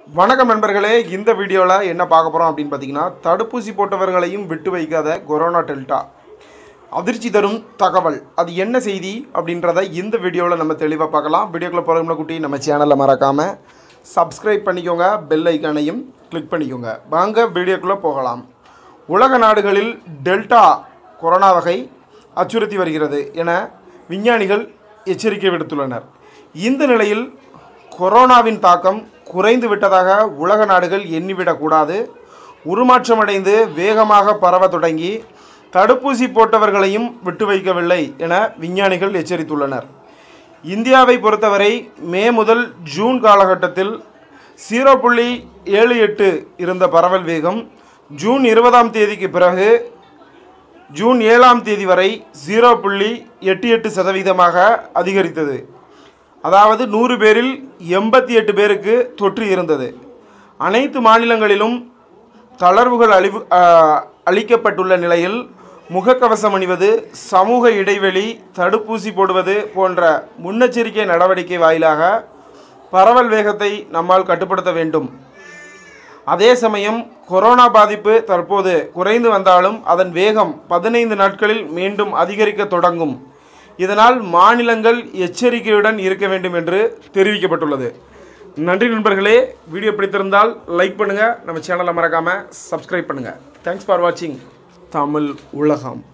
வணக்கம் நண்பர்களே இந்த வீடியோவில் என்ன பார்க்க போகிறோம் அப்படின்னு பார்த்தீங்கன்னா தடுப்பூசி போட்டவர்களையும் விட்டு வைக்காத கொரோனா டெல்டா அதிர்ச்சி தரும் தகவல் அது என்ன செய்தி அப்படின்றத இந்த வீடியோவில் நம்ம தெளிவாக பார்க்கலாம் வீடியோக்குள்ளே போகிறோம்னா குட்டி நம்ம சேனலை மறக்காமல் சப்ஸ்கிரைப் பண்ணிக்கோங்க பெல் ஐக்கானையும் கிளிக் பண்ணிக்கோங்க வாங்க வீடியோக்குள்ளே போகலாம் உலக நாடுகளில் டெல்டா கொரோனா வகை அச்சுறுத்தி வருகிறது என விஞ்ஞானிகள் எச்சரிக்கை விடுத்துள்ளனர் இந்த நிலையில் கொரோனாவின் தாக்கம் குறைந்து விட்டதாக உலக நாடுகள் எண்ணிவிடக்கூடாது உருமாற்றமடைந்து வேகமாக பரவ தொடங்கி தடுப்பூசி போட்டவர்களையும் விட்டு வைக்கவில்லை என விஞ்ஞானிகள் எச்சரித்துள்ளனர் இந்தியாவை பொறுத்தவரை மே முதல் ஜூன் காலகட்டத்தில் ஜீரோ புள்ளி ஏழு எட்டு இருந்த பரவல் வேகம் ஜூன் இருபதாம் தேதிக்கு பிறகு ஜூன் ஏழாம் தேதி வரை ஜீரோ புள்ளி எட்டு எட்டு சதவீதமாக அதிகரித்தது அதாவது நூறு பேரில் எண்பத்தி எட்டு பேருக்கு தொற்று இருந்தது அனைத்து மாநிலங்களிலும் தளர்வுகள் அழிவு ஆஹ், அளிக்கப்பட்டுள்ள நிலையில் முகக்கவசம் அணிவது சமூக இடைவெளி தடுப்பூசி போடுவது போன்ற முன்னெச்சரிக்கை நடவடிக்கை வாயிலாக பரவல் வேகத்தை நம்மால் கட்டுப்படுத்த வேண்டும் அதே சமயம் கொரோனா பாதிப்பு தற்போது குறைந்து வந்தாலும் அதன் வேகம் பதினைந்து நாட்களில் மீண்டும் அதிகரிக்க தொடங்கும் இதனால் மாநிலங்கள் எச்சரிக்கையுடன் இருக்க வேண்டும் என்று தெரிவிக்கப்பட்டுள்ளது நன்றி நண்பர்களே வீடியோ பிடித்திருந்தால் லைக் பண்ணுங்கள் நம்ம சேனலை மறக்காமல் சப்ஸ்கிரைப் பண்ணுங்கள் தேங்க்ஸ் ஃபார் வாட்சிங் தமிழ் உலகம்